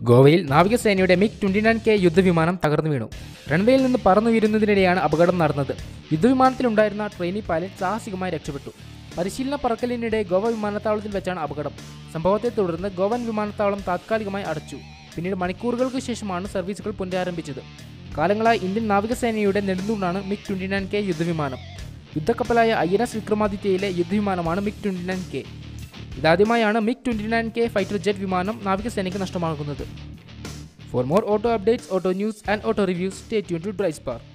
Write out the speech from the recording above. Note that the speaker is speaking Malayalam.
ഗോവയിൽ നാവികസേനയുടെ മിഗ് ട്വന്റി നയൻ കെ യുദ്ധവിമാനം തകർന്നു വീണു റൺവേയിൽ നിന്ന് പറന്നു വീരുന്നതിനിടെയാണ് അപകടം നടന്നത് യുദ്ധവിമാനത്തിലുണ്ടായിരുന്ന ട്രെയിനി പൈലറ്റ് സാഹസികമായി രക്ഷപ്പെട്ടു പരിശീലന പറക്കലിനിടെ ഗോവ വിമാനത്താവളത്തിൽ വെച്ചാണ് അപകടം സംഭവത്തെ തുടർന്ന് ഗോവൻ വിമാനത്താവളം താത്കാലികമായി അടച്ചു പിന്നീട് മണിക്കൂറുകൾക്ക് ശേഷമാണ് സർവീസുകൾ പുനരാരംഭിച്ചത് കാലങ്ങളായി ഇന്ത്യൻ നാവികസേനയുടെ നെടുന്തൂണാണ് മിഗ് ട്വന്റി നയൻ കെ യുദ്ധവിമാനം യുദ്ധക്കപ്പലായ ഐ എൻ എസ് വിക്രമാദിത്യയിലെ യുദ്ധവിമാനമാണ് മിഗ് ട്വന്റി നയൻ കെ ഇതാദ്യമായാണ് MiG twenty nine K fighter jet വിമാനം നാവികസേനയ്ക്ക് നഷ്ടമാകുന്നത് for more auto updates auto news and auto reviews stay tune to ഡ്രൈസ്പാർ